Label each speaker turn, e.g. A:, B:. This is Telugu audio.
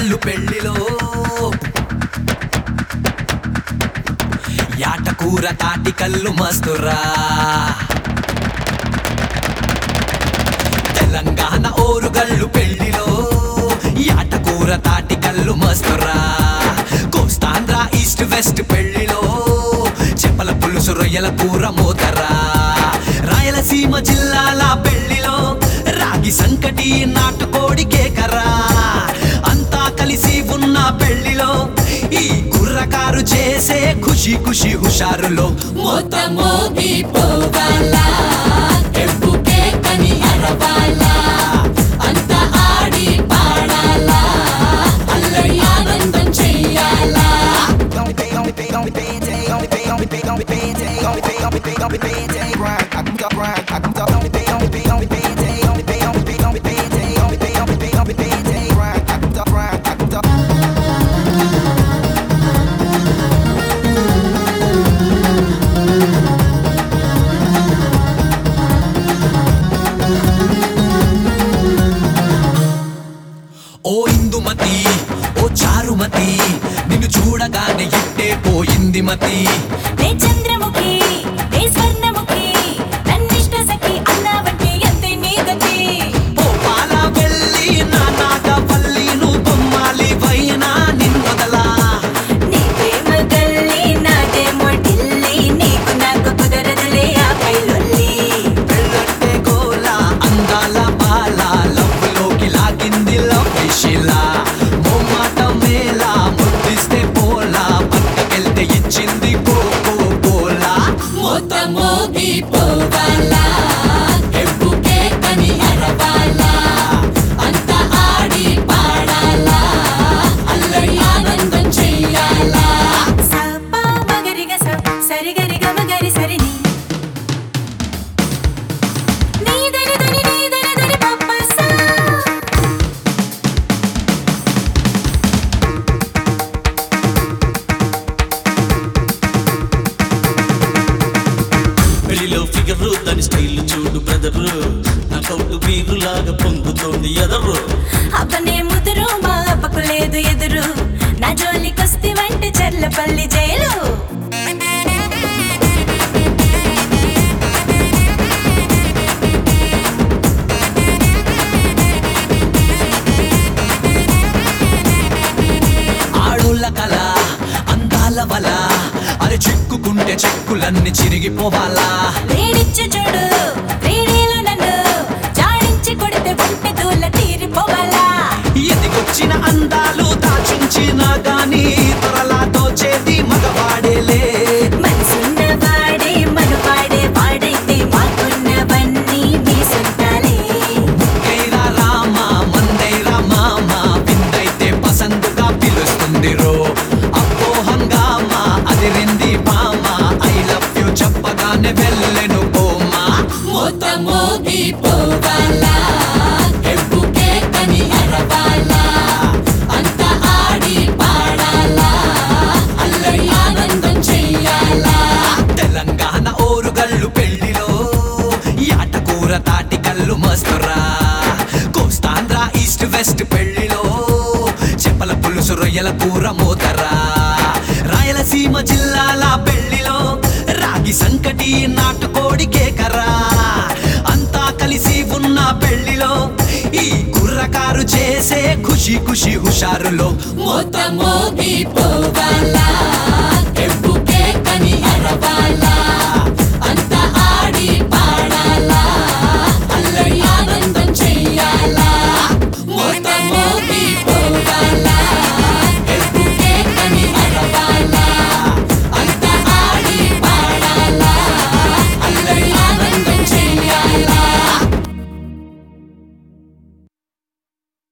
A: గళ్ళు పెళ్లిలో యాటకూర తాటి కళ్ళు మస్తురా తెలంగాణ ఓరుగల్లు పెళ్లిలో యాటకూర తాటి కళ్ళు మస్తురా కోస్తాంధ్ర ఈస్ట్ వెస్ట్ పెళ్లిలో చెప్పల పులుసు రొయ్యల కూర మోతరా రాయలసీమ జిల్లాల పెళ్లిలో రాగి సంకటి నాటుకోడి కేకరా అంతా కలిసి ఉన్న పెళ్లిలో ఈ కుర్రకారు చేసే ఖుషి ఖుషి హుషారులో
B: మోగిపోవాలా ఎప్పుకే కని అరవాలా అంత ఆడి పాడాలా అల్లరి ఆనందం చెయ్యాలా
C: Only pay, only pay, only pay, day, only pay, only pay, only pay, day, only pay, only pay, only pay, day, grind. I can talk grind, I can talk only pay, only pay, only pay, day, only pay, only pay, only pay, day, only pay, only pay, only pay, day, grind. I can talk grind, I can talk.
A: ఓ ఇందుమతి ఓ చారుమతి నిన్ను చూడగానే ఇట్టే పోయింది మతి
B: నే చంద్రముఖి నే స్వర్ణముఖి నన్నిష్ట సఖి అన్నావంటే ఎంతే నీ గతి
A: ఓ పాల వెళ్ళి నా నాగవల్లి నువ్వు బొమ్మాలి వైనా నిన్నొదలా
B: నీ ప్రేమ గల్లి నాదేమో ఢిల్లీ నీకు నాకు కుదరదులే ఆ పైలొల్లి
A: పెళ్ళంటే గోల అందాల బాల లవ్వులోకి లాగింది లవ్ శిలా మొమ్మాట మేళ ముద్దిస్తే పోలా పక్కకెళ్తే ఇచ్చింది కోకో కోలా
B: మోత మోగిపోవాలా ఎప్పుకే కని అరవాలా అంత ఆడి పాడాలా అల్లరి ఆనందం చెయ్యాలా సపా మగరిగ స సరిగరిగ మగరి సరిని నీదని దని నీదని దని పప్ప సా
D: పెళ్లిలో ఫిగర్ దాని స్టైల్ చూడు బ్రదరు నా కౌటు బీరు లాగా పొంగుతోంది ఎదరు
B: అబ్బనే ముదురు మా అప్పకు లేదు ఎదురు నా జోలికొస్తే వంట చెర్లపల్లి జైలు
A: ఆడోళ్ళ కల అందాల వల అరే చిక్కుకుంటే చెక్కులన్నీ చిరిగిపోవాలా
B: వేడిచ్చి చూడు వేడేలు నన్ను జాడించి కొడితే ఒంటి దూల తీరిపోవాలా
A: ఎదిగొచ్చిన అందాలు దాచించిన గాని త్వరలా దోచేది మగవాడేలే
B: మనసున్న వాడే మనవాడే వాడైతే మాకున్నవన్నీ మీ సొంతాలే
A: కైరా రామ మందైరా మామ విందైతే పసందుగా పిలుస్తుంది రో అప్పో హంగామా అదిరింది బామ ఐ లవ్ యు చెప్పగానే వెళ్ళెను బోమా
B: మోత మోగిపోవాలా ఎప్పుకే కని అరవాలా అంత ఆడి పాడాలా అల్లరి ఆనందం చెయ్యాలా
A: తెలంగాణ ఓరుగల్లు పెళ్లిలో యాటకూర తాటి కళ్ళు మస్తురా కోస్తాంధ్ర ఈస్ట్ వెస్ట్ పెళ్లిలో చెప్పల పులుసు రొయ్యల కూర మోతరా రాయలసీమ జిల్లాల పెళ్లిలో రాగి సంకటి నాటుకోడి కేకరా అంతా కలిసి ఉన్న పెళ్లిలో ఈ కుర్రకారు చేసే ఖుషి ఖుషి హుషారులో
B: మోత మోగిపోవాలా